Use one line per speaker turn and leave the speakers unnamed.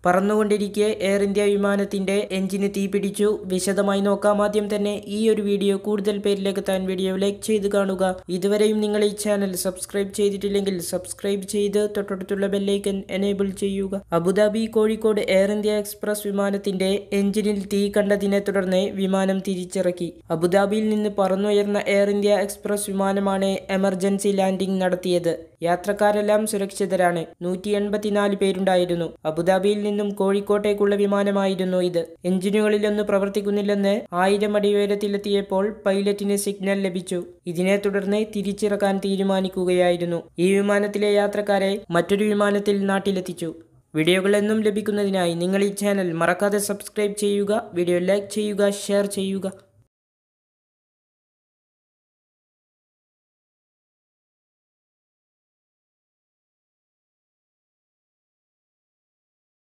പറന്നുകൊണ്ടിരിക്കെ air India വിമാനത്തിന്റെ എഞ്ചിന് തീപിടിച്ചു വിശദമായി നോക്കാം ആദ്യം തന്നെ ഈ ഒരു വീഡിയോ കൂടുതൽ പേരിലേക്ക് എത്താൻ വീഡിയോ ലൈക്ക് ചെയ്ത് കാണുക ഇതുവരെയും നിങ്ങൾ ഈ ചാനൽ സബ്സ്ക്രൈബ് ചെയ്തിട്ടില്ലെങ്കിൽ സബ്സ്ക്രൈബ് ചെയ്ത് തൊട്ടടുത്തുള്ള ബെല്ലൈക്കൻ എനേബിൾ ചെയ്യുക Abu Dhabi Kozhikode Air India Express വിമാനത്തിന്റെ എഞ്ചിനിൽ തീ കണ്ടതിനെ തുടർന്ന് വിമാനം തിരിച്ചിറക്കി അബുദാബിയിൽ നിന്ന് പറന്നുയർന്ന എയർ ഇന്ത്യ എക്സ്പ്രസ് വിമാനമാണ് എമർജൻസി ലാൻഡിംഗ് നടത്തിയത് യാത്രക്കാരെല്ലാം സുരക്ഷിതരാണ് നൂറ്റി എൺപത്തിനാല് പേരുണ്ടായിരുന്നു അബുദാബിയിൽ നിന്നും കോഴിക്കോട്ടേക്കുള്ള വിമാനമായിരുന്നു ഇത് എഞ്ചിനുകളിലൊന്ന് പ്രവർത്തിക്കുന്നില്ലെന്ന് ആയിരം അടി ഉയരത്തിലെത്തിയപ്പോൾ പൈലറ്റിന് സിഗ്നൽ ലഭിച്ചു ഇതിനെ തുടർന്ന് തിരിച്ചിറക്കാൻ തീരുമാനിക്കുകയായിരുന്നു ഈ വിമാനത്തിലെ യാത്രക്കാരെ മറ്റൊരു വിമാനത്തിൽ നാട്ടിലെത്തിച്ചു വീഡിയോകൾ എന്നും ലഭിക്കുന്നതിനായി നിങ്ങൾ ഈ ചാനൽ മറക്കാതെ സബ്സ്ക്രൈബ് ചെയ്യുക വീഡിയോ ലൈക്ക് ചെയ്യുക ഷെയർ ചെയ്യുക